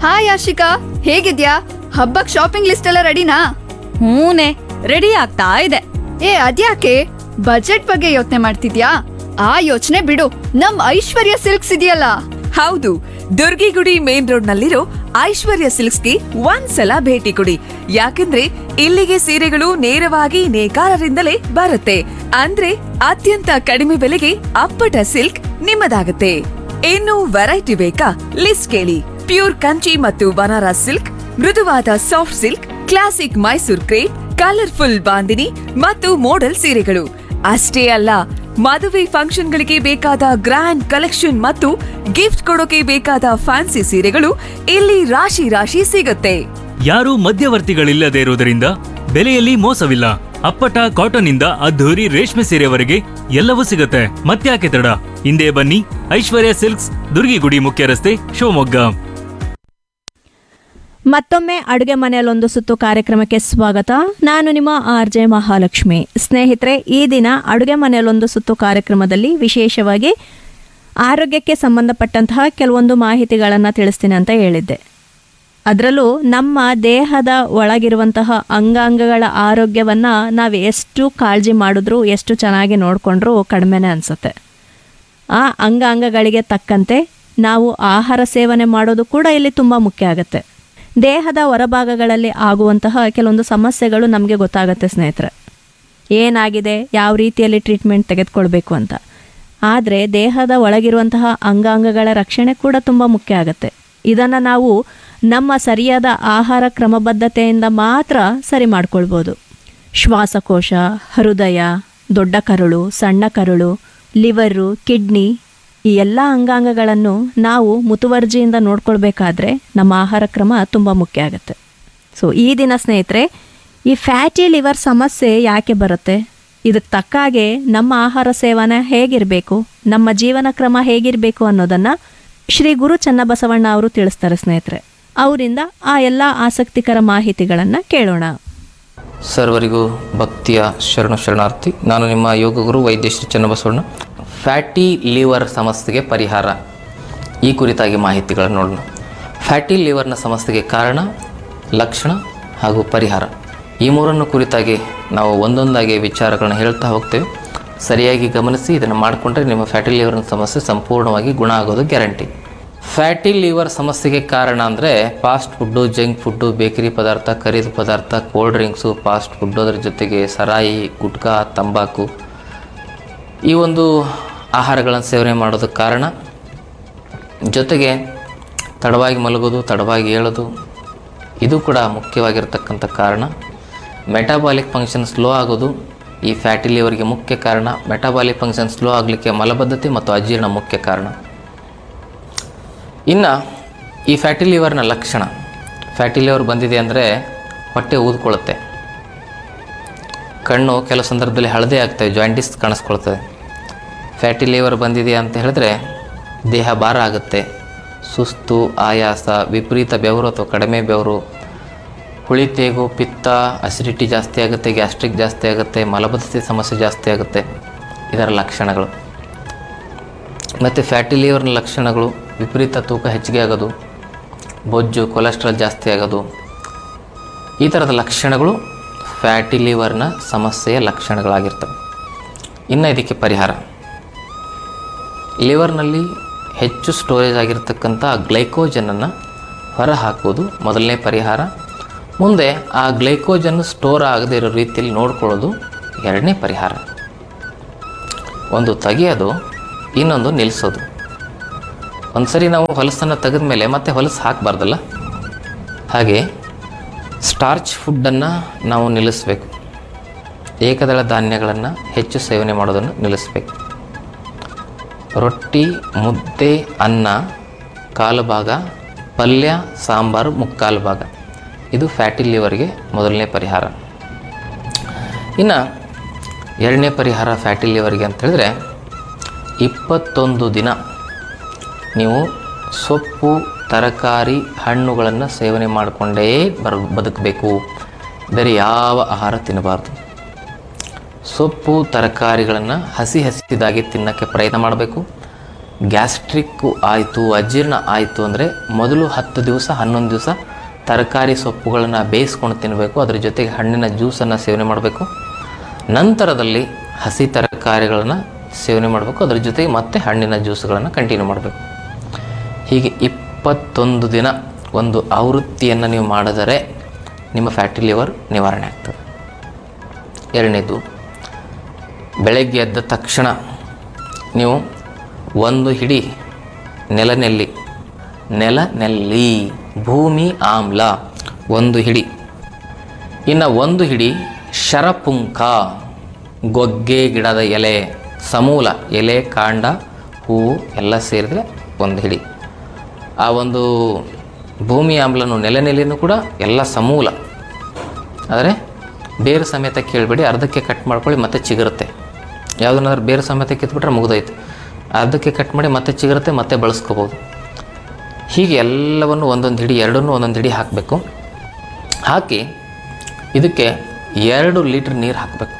hi Ashika ಹೇಗಿದ್ಯಾ ಹಬ್ಬಕ್ shopping list ಎಲ್ಲ ರೆಡಿನಾ ಹೂನೆ ರೆಡಿ ಆಗ್ತಾ ಇದೆ ಏ ಅದ್ಯಾಕೆ ಬಜೆಟ್ ಬಗ್ಗೆ ಯೋಚನೆ ಮಾಡ್ತಿದ್ಯಾ ಆ ಯೋಚನೆ ಬಿಡು ನಮ್ ಐಶ್ವರ್ಯ ಸಿಲ್ಕ್ಸ್ ಇದೆಯಲ್ಲ ಹೌದು ದುರ್ಗಿಗುಡಿ ಮೇನ್ ರೋಡ್ ನಲ್ಲಿರೋ ಐಶ್ವರ್ಯ ಸಿಲ್ಕ್ಸ್ಗೆ ಒಂದ್ಸಲ ಭೇಟಿ ಕೊಡಿ ಯಾಕಂದ್ರೆ ಇಲ್ಲಿಗೆ ಸೀರೆಗಳು ನೇರವಾಗಿ ನೇಕಾರರಿಂದಲೇ ಬರುತ್ತೆ ಅಂದ್ರೆ ಅತ್ಯಂತ ಕಡಿಮೆ ಬೆಲೆಗೆ ಅಪ್ಪಟ ಸಿಲ್ಕ್ ನಿಮ್ಮದಾಗುತ್ತೆ ಇನ್ನು ವೆರೈಟಿ ಬೇಕಾ ಲಿಸ್ಟ್ ಕೇಳಿ ಪ್ಯೂರ್ ಕಂಚಿ ಮತ್ತು ಬನಾರಸ್ ಸಿಲ್ಕ್ ಮೃದುವಾದ soft silk classic Mysore crepe colourful bandhani ಮತ್ತು ಮೋಡಲ್ ಸೀರೆಗಳು ಅಷ್ಟೇ ಅಲ್ಲ ಮದುವೆ ಫಂಕ್ಷನ್ಗಳಿಗೆ ಬೇಕಾದ ಗ್ರ್ಯಾಂಡ್ ಕಲೆಕ್ಷನ್ ಮತ್ತು ಗಿಫ್ಟ್ ಕೊಡೋಕೆ ಬೇಕಾದ ಫ್ಯಾನ್ಸಿ ಸೀರೆಗಳು ಇಲ್ಲಿ ರಾಶಿ ರಾಶಿ ಸಿಗುತ್ತೆ ಯಾರೂ ಮಧ್ಯವರ್ತಿಗಳಿಲ್ಲದೆ ಇರುವುದರಿಂದ ಬೆಲೆಯಲ್ಲಿ ಮೋಸವಿಲ್ಲ ಅಪ್ಪಟ ಕಾಟನ್ ಇಂದ ಅದ್ಧೂರಿ ರೇಷ್ಮೆ ಸೀರೆವರೆಗೆ ಎಲ್ಲವೂ ಸಿಗುತ್ತೆ ಮತ್ತ್ಯಾಕೆ ತಡ ಹಿಂದೆ ಬನ್ನಿ ಐಶ್ವರ್ಯ ಸಿಲ್ಕ್ಸ್ ದುರ್ಗಿಗುಡಿ ಮುಖ್ಯ ರಸ್ತೆ ಶಿವಮೊಗ್ಗ ಮತ್ತೊಮ್ಮೆ ಅಡುಗೆ ಮನೆಯಲ್ಲೊಂದು ಸುತ್ತು ಕಾರ್ಯಕ್ರಮಕ್ಕೆ ಸ್ವಾಗತ ನಾನು ನಿಮ್ಮ ಆರ್ ಜೆ ಮಹಾಲಕ್ಷ್ಮಿ ಸ್ನೇಹಿತರೆ ಈ ದಿನ ಅಡುಗೆ ಮನೆಯಲ್ಲೊಂದು ಸುತ್ತು ಕಾರ್ಯಕ್ರಮದಲ್ಲಿ ವಿಶೇಷವಾಗಿ ಆರೋಗ್ಯಕ್ಕೆ ಸಂಬಂಧಪಟ್ಟಂತಹ ಕೆಲವೊಂದು ಮಾಹಿತಿಗಳನ್ನು ತಿಳಿಸ್ತೀನಿ ಅಂತ ಹೇಳಿದ್ದೆ ಅದರಲ್ಲೂ ನಮ್ಮ ದೇಹದ ಒಳಗಿರುವಂತಹ ಅಂಗಾಂಗಗಳ ಆರೋಗ್ಯವನ್ನು ನಾವು ಎಷ್ಟು ಕಾಳಜಿ ಮಾಡಿದ್ರೂ ಎಷ್ಟು ಚೆನ್ನಾಗಿ ನೋಡಿಕೊಂಡ್ರೂ ಕಡಿಮೆನೇ ಅನಿಸುತ್ತೆ ಆ ಅಂಗಾಂಗಗಳಿಗೆ ತಕ್ಕಂತೆ ನಾವು ಆಹಾರ ಸೇವನೆ ಮಾಡೋದು ಕೂಡ ಇಲ್ಲಿ ತುಂಬ ಮುಖ್ಯ ಆಗುತ್ತೆ ದೇಹದ ಹೊರಭಾಗಗಳಲ್ಲಿ ಆಗುವಂತಹ ಕೆಲವೊಂದು ಸಮಸ್ಯೆಗಳು ನಮಗೆ ಗೊತ್ತಾಗುತ್ತೆ ಸ್ನೇಹಿತರೆ ಏನಾಗಿದೆ ಯಾವ ರೀತಿಯಲ್ಲಿ ಟ್ರೀಟ್ಮೆಂಟ್ ತೆಗೆದುಕೊಳ್ಬೇಕು ಅಂತ ಆದರೆ ದೇಹದ ಒಳಗಿರುವಂತಹ ಅಂಗಾಂಗಗಳ ರಕ್ಷಣೆ ಕೂಡ ತುಂಬ ಮುಖ್ಯ ಆಗುತ್ತೆ ಇದನ್ನು ನಾವು ನಮ್ಮ ಸರಿಯಾದ ಆಹಾರ ಕ್ರಮಬದ್ಧತೆಯಿಂದ ಮಾತ್ರ ಸರಿ ಮಾಡ್ಕೊಳ್ಬೋದು ಶ್ವಾಸಕೋಶ ಹೃದಯ ದೊಡ್ಡ ಕರುಳು ಸಣ್ಣ ಕರುಳು ಲಿವರು ಕಿಡ್ನಿ ಈ ಎಲ್ಲ ಅಂಗಾಂಗಗಳನ್ನು ನಾವು ಮುತುವರ್ಜಿಯಿಂದ ನೋಡ್ಕೊಳ್ಬೇಕಾದ್ರೆ ನಮ್ಮ ಆಹಾರ ಕ್ರಮ ತುಂಬ ಮುಖ್ಯ ಆಗುತ್ತೆ ಸೊ ಈ ದಿನ ಸ್ನೇಹಿತರೆ ಈ ಫ್ಯಾಟಿ ಲಿವರ್ ಸಮಸ್ಯೆ ಯಾಕೆ ಬರುತ್ತೆ ಇದಕ್ಕೆ ತಕ್ಕ ಹಾಗೆ ನಮ್ಮ ಆಹಾರ ಸೇವನೆ ಹೇಗಿರಬೇಕು ನಮ್ಮ ಜೀವನ ಕ್ರಮ ಹೇಗಿರಬೇಕು ಅನ್ನೋದನ್ನು ಶ್ರೀ ಗುರು ಚನ್ನಬಸವಣ್ಣ ಅವರು ತಿಳಿಸ್ತಾರೆ ಸ್ನೇಹಿತರೆ ಅವರಿಂದ ಆ ಎಲ್ಲ ಆಸಕ್ತಿಕರ ಮಾಹಿತಿಗಳನ್ನು ಕೇಳೋಣ ಸರ್ವರಿಗೂ ಭಕ್ತಿಯ ಶರಣು ಶರಣಾರ್ಥಿ ನಾನು ನಿಮ್ಮ ಯೋಗ ಗುರು ವೈದ್ಯ ಶ್ರೀ ಚನ್ನಬಸವಣ್ಣ ಫ್ಯಾಟಿ ಲಿವರ್ ಸಮಸ್ಯೆಗೆ ಪರಿಹಾರ ಈ ಕುರಿತಾಗಿ ಮಾಹಿತಿಗಳನ್ನು ನೋಡೋಣ ಫ್ಯಾಟಿ ಲಿವರ್ನ ಸಮಸ್ಯೆಗೆ ಕಾರಣ ಲಕ್ಷಣ ಹಾಗೂ ಪರಿಹಾರ ಈ ಮೂರನ್ನು ಕುರಿತಾಗಿ ನಾವು ಒಂದೊಂದಾಗಿ ವಿಚಾರಗಳನ್ನು ಹೇಳ್ತಾ ಹೋಗ್ತೇವೆ ಸರಿಯಾಗಿ ಗಮನಿಸಿ ಇದನ್ನು ಮಾಡಿಕೊಂಡ್ರೆ ನಿಮ್ಮ ಫ್ಯಾಟಿ ಲಿವರ್ನ ಸಮಸ್ಯೆ ಸಂಪೂರ್ಣವಾಗಿ ಗುಣ ಆಗೋದು ಗ್ಯಾರಂಟಿ ಫ್ಯಾಟಿ ಲಿವರ್ ಸಮಸ್ಯೆಗೆ ಕಾರಣ ಅಂದರೆ fast food junk food bakery ಪದಾರ್ಥ ಕರಿದ ಪದಾರ್ಥ ಕೋಲ್ಡ್ ಡ್ರಿಂಕ್ಸು ಫಾಸ್ಟ್ ಫುಡ್ ಅದರ ಜೊತೆಗೆ ಸರಾಯಿ ಗುಟ್ಕಾ ತಂಬಾಕು ಈ ಒಂದು ಆಹಾರಗಳನ್ನು ಸೇವನೆ ಮಾಡೋದಕ್ಕೆ ಕಾರಣ ಜೊತೆಗೆ ತಡವಾಗಿ ಮಲಗೋದು ತಡವಾಗಿ ಏಳೋದು ಇದು ಕೂಡ ಮುಖ್ಯವಾಗಿರ್ತಕ್ಕಂಥ ಕಾರಣ ಮೆಟಾಬಾಲಿಕ್ ಫಂಕ್ಷನ್ ಸ್ಲೋ ಆಗೋದು ಈ ಫ್ಯಾಟಿ ಲಿವರ್ಗೆ ಮುಖ್ಯ ಕಾರಣ ಮೆಟಾಬಾಲಿಕ್ ಫಂಕ್ಷನ್ ಸ್ಲೋ ಆಗಲಿಕ್ಕೆ ಮಲಬದ್ಧತೆ ಮತ್ತು ಅಜೀರ್ಣ ಮುಖ್ಯ ಕಾರಣ ಇನ್ನು ಈ ಫ್ಯಾಟಿ ಲಿವರ್ನ ಲಕ್ಷಣ ಫ್ಯಾಟಿ ಲಿವರ್ ಬಂದಿದೆ ಅಂದರೆ ಹೊಟ್ಟೆ ಊದ್ಕೊಳ್ಳುತ್ತೆ ಕಣ್ಣು ಕೆಲವು ಸಂದರ್ಭದಲ್ಲಿ ಹಳದೆ ಆಗ್ತವೆ ಜಾಯಿಂಟಿಸ್ ಕಾಣಿಸ್ಕೊಳ್ತದೆ ಫ್ಯಾಟಿ ಲಿವರ್ ಬಂದಿದೆ ಅಂತ ಹೇಳಿದ್ರೆ ದೇಹ ಭಾರ ಆಗುತ್ತೆ ಸುಸ್ತು ಆಯಾಸ ವಿಪರೀತ ಬೆವರು ಅಥವಾ ಕಡಿಮೆ ಬೆವರು ಹುಳಿ ತೇಗು ಪಿತ್ತ ಅಸಿಡಿಟಿ ಜಾಸ್ತಿ ಆಗುತ್ತೆ ಗ್ಯಾಸ್ಟ್ರಿಕ್ ಜಾಸ್ತಿ ಆಗುತ್ತೆ ಮಲಬದ್ಧತೆ ಸಮಸ್ಯೆ ಜಾಸ್ತಿ ಆಗುತ್ತೆ ಇದರ ಲಕ್ಷಣಗಳು ಮತ್ತು ಫ್ಯಾಟಿ ಲಿವರ್ನ ಲಕ್ಷಣಗಳು ವಿಪರೀತ ತೂಕ ಹೆಚ್ಚಿಗೆ ಆಗೋದು ಬೊಜ್ಜು ಕೊಲೆಸ್ಟ್ರಾಲ್ ಜಾಸ್ತಿ ಆಗೋದು ಈ ಥರದ ಲಕ್ಷಣಗಳು ಫ್ಯಾಟಿ ಲಿವರ್ನ ಸಮಸ್ಯೆಯ ಲಕ್ಷಣಗಳಾಗಿರ್ತವೆ ಇನ್ನು ಇದಕ್ಕೆ ಪರಿಹಾರ ಲಿವರ್ನಲ್ಲಿ ಹೆಚ್ಚು ಸ್ಟೋರೇಜ್ ಆಗಿರ್ತಕ್ಕಂಥ ಗ್ಲೈಕೋಜನನ್ನು ಹೊರಹಾಕೋದು ಮೊದಲನೇ ಪರಿಹಾರ ಮುಂದೆ ಆ ಗ್ಲೈಕೋಜನ್ ಸ್ಟೋರ್ ಆಗದೇ ಇರೋ ರೀತಿಯಲ್ಲಿ ನೋಡ್ಕೊಳ್ಳೋದು ಎರಡನೇ ಪರಿಹಾರ ಒಂದು ತೆಗೆಯೋದು ಇನ್ನೊಂದು ನಿಲ್ಲಿಸೋದು ಒಂದು ಸರಿ ನಾವು ಹೊಲಸನ್ನು ತೆಗೆದ ಮೇಲೆ ಮತ್ತೆ ಹೊಲಸು ಹಾಕಬಾರ್ದಲ್ಲ ಹಾಗೆ ಸ್ಟಾರ್ಚ್ ಫುಡ್ಡನ್ನು ನಾವು ನಿಲ್ಲಿಸಬೇಕು ಏಕದಳ ಧಾನ್ಯಗಳನ್ನು ಹೆಚ್ಚು ಸೇವನೆ ಮಾಡೋದನ್ನು ನಿಲ್ಲಿಸಬೇಕು ರೊಟ್ಟಿ ಮುದ್ದೆ ಅನ್ನ ಕಾಲು ಭಾಗ ಪಲ್ಯ ಸಾಂಬಾರು ಮುಕ್ಕಾಲು ಭಾಗ ಇದು ಫ್ಯಾಟಿ ಲಿವರ್ಗೆ ಮೊದಲನೇ ಪರಿಹಾರ ಇನ್ನು ಎರಡನೇ ಪರಿಹಾರ ಫ್ಯಾಟಿ ಲಿವರ್ಗೆ ಅಂತ ಹೇಳಿದ್ರೆ ಇಪ್ಪತ್ತೊಂದು ದಿನ ನೀವು ಸೊಪ್ಪು ತರಕಾರಿ ಹಣ್ಣುಗಳನ್ನು ಸೇವನೆ ಮಾಡಿಕೊಂಡೇ ಬರ್ ಬದುಕಬೇಕು ಬೇರೆ ಯಾವ ಆಹಾರ ತಿನ್ನಬಾರ್ದು ಸೊಪ್ಪು ತರಕಾರಿಗಳನ್ನು ಹಸಿ ಹಸಿದಾಗಿ ತಿನ್ನೋಕ್ಕೆ ಪ್ರಯತ್ನ ಮಾಡಬೇಕು ಗ್ಯಾಸ್ಟ್ರಿಕ್ಕು ಆಯಿತು ಅಜೀರ್ಣ ಆಯಿತು ಅಂದರೆ ಮೊದಲು ಹತ್ತು ದಿವಸ ಹನ್ನೊಂದು ದಿವಸ ತರಕಾರಿ ಸೊಪ್ಪುಗಳನ್ನು ಬೇಯಿಸ್ಕೊಂಡು ತಿನ್ನಬೇಕು ಅದ್ರ ಜೊತೆಗೆ ಹಣ್ಣಿನ ಜ್ಯೂಸನ್ನು ಸೇವನೆ ಮಾಡಬೇಕು ನಂತರದಲ್ಲಿ ಹಸಿ ತರಕಾರಿಗಳನ್ನು ಸೇವನೆ ಮಾಡಬೇಕು ಅದ್ರ ಜೊತೆಗೆ ಮತ್ತೆ ಹಣ್ಣಿನ ಜ್ಯೂಸ್ಗಳನ್ನು ಕಂಟಿನ್ಯೂ ಮಾಡಬೇಕು ಹೀಗೆ ಇಪ್ಪತ್ತೊಂದು ದಿನ ಒಂದು ಆವೃತ್ತಿಯನ್ನು ನೀವು ಮಾಡಿದರೆ ನಿಮ್ಮ ಫ್ಯಾಟಿ ಲಿವರ್ ನಿವಾರಣೆ ಆಗ್ತದೆ ಎರಡನೇದು ಬೆಳಗ್ಗೆ ಎದ್ದ ತಕ್ಷಣ ನೀವು ಒಂದು ಹಿಡಿ ನೆಲನೆಲ್ಲಿ ನೆಲನೆಲ್ಲಿ ಭೂಮಿ ಆಮ್ಲ ಒಂದು ಹಿಡಿ ಇನ್ನು ಒಂದು ಹಿಡಿ ಶರಪುಂಕ ಗೊಗ್ಗೆ ಗಿಡದ ಎಲೆ ಸಮೂಲ ಎಲೆ ಕಾಂಡ ಹೂವು ಎಲ್ಲ ಸೇರಿದ್ರೆ ಒಂದು ಹಿಡಿ ಆ ಒಂದು ಭೂಮಿ ಆಮ್ಲನು ನೆಲನೆಲೆನೂ ಕೂಡ ಎಲ್ಲ ಸಮೂಲ ಆದರೆ ಬೇರು ಸಮೇತ ಕೇಳಬೇಡಿ ಅರ್ಧಕ್ಕೆ ಕಟ್ ಮಾಡ್ಕೊಳ್ಳಿ ಮತ್ತೆ ಚಿಗುರುತ್ತೆ ಯಾವುದನ್ನಾದ್ರೂ ಬೇರು ಸಮೇತ ಕಿತ್ಬಿಟ್ರೆ ಮುಗ್ದೋಯ್ತು ಅರ್ಧಕ್ಕೆ ಕಟ್ ಮಾಡಿ ಮತ್ತೆ ಚಿಗುರುತ್ತೆ ಮತ್ತೆ ಬಳಸ್ಕೋಬೋದು ಹೀಗೆ ಎಲ್ಲವನ್ನು ಒಂದೊಂದು ಹಿಡಿ ಎರಡನ್ನೂ ಒಂದೊಂದು ಹಿಡಿ ಹಾಕಬೇಕು ಹಾಕಿ ಇದಕ್ಕೆ ಎರಡು ಲೀಟ್ರ್ ನೀರು ಹಾಕಬೇಕು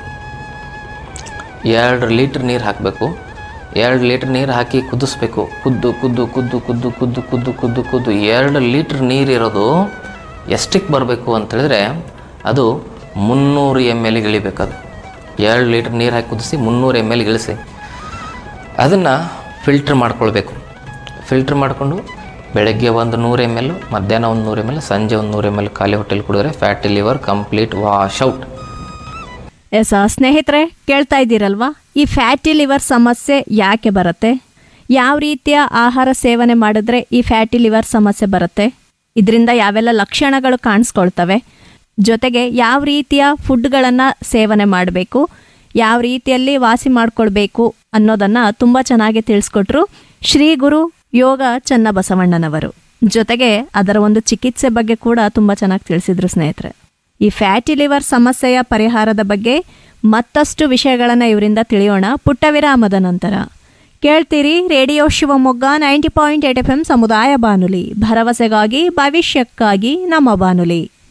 ಎರಡು ಲೀಟ್ರ್ ನೀರು ಹಾಕಬೇಕು ಎರಡು ಲೀಟ್ರ್ ನೀರು ಹಾಕಿ ಕುದಿಸ್ಬೇಕು ಕುದ್ದು ಕುದ್ದು ಕುದ್ದು ಕುದ್ದು ಕುದ್ದು ಕುದ್ದು ಕುದ್ದು ಕುದ್ದು ಎರಡು ಲೀಟ್ರ್ ನೀರಿರೋದು ಎಷ್ಟಕ್ಕೆ ಬರಬೇಕು ಅಂತೇಳಿದ್ರೆ ಅದು ಮುನ್ನೂರು ಎಮ್ ಎಲ್ಗೆ ಇಳಿಬೇಕದು ಎರಡು ಲೀಟ್ರ್ ನೀರು ಹಾಕಿ ಕುದಿಸಿ ಮುನ್ನೂರು ಎಮ್ ಎಲ್ಗೆ ಇಳಿಸಿ ಅದನ್ನು ಫಿಲ್ಟ್ರ್ ಮಾಡ್ಕೊಳ್ಬೇಕು ಫಿಲ್ಟ್ರ್ ಮಾಡಿಕೊಂಡು ಬೆಳಗ್ಗೆ ಒಂದು ನೂರು ಎಮ್ ಎಲ್ ಮಧ್ಯಾಹ್ನ ಒಂದು ನೂರು ಎಮ್ ಎಲ್ ಸಂಜೆ ಒಂದು ನೂರು ಎಮ್ ಎಲ್ ಖಾಲಿ ಹೊಟ್ಟೆಲಿ ಕುಡಿದ್ರೆ fatty liver complete wash out yes ಸ್ನೇಹಿತರೆ ಕೇಳ್ತಾ ಇದ್ದೀರಲ್ವಾ ಈ ಫ್ಯಾಟಿ ಲಿವರ್ ಸಮಸ್ಯೆ ಯಾಕೆ ಬರುತ್ತೆ ಯಾವ ರೀತಿಯ ಆಹಾರ ಸೇವನೆ ಮಾಡಿದ್ರೆ ಈ ಫ್ಯಾಟಿ ಲಿವರ್ ಸಮಸ್ಯೆ ಬರುತ್ತೆ ಇದರಿಂದ ಯಾವೆಲ್ಲ ಲಕ್ಷಣಗಳು ಕಾಣಿಸ್ಕೊಳ್ತವೆ ಜೊತೆಗೆ ಯಾವ ರೀತಿಯ ಫುಡ್ಗಳನ್ನು ಸೇವನೆ ಮಾಡಬೇಕು ಯಾವ ರೀತಿಯಲ್ಲಿ ವಾಸಿ ಮಾಡ್ಕೊಳ್ಬೇಕು ಅನ್ನೋದನ್ನು ತುಂಬ ಚೆನ್ನಾಗಿ ತಿಳಿಸ್ಕೊಟ್ರು ಶ್ರೀ ಗುರು ಯೋಗ ಚನ್ನಬಸವಣ್ಣನವರು ಜೊತೆಗೆ ಅದರ ಒಂದು ಚಿಕಿತ್ಸೆ ಬಗ್ಗೆ ಕೂಡ ತುಂಬ ಚೆನ್ನಾಗಿ ತಿಳಿಸಿದ್ರು ಸ್ನೇಹಿತರೆ ಈ ಫ್ಯಾಟಿ ಲಿವರ್ ಸಮಸ್ಯೆಯ ಪರಿಹಾರದ ಬಗ್ಗೆ ಮತ್ತಷ್ಟು ವಿಷಯಗಳನ್ನು ಇವರಿಂದ ತಿಳಿಯೋಣ ಪುಟ್ಟ ವಿರಾಮದ ನಂತರ ಕೇಳ್ತೀರಿ radio Shivamogga ninety point eight F M ಸಮುದಾಯ ಬಾನುಲಿ ಭರವಸೆಗಾಗಿ ಭವಿಷ್ಯಕ್ಕಾಗಿ ನಮ್ಮ ಬಾನುಲಿ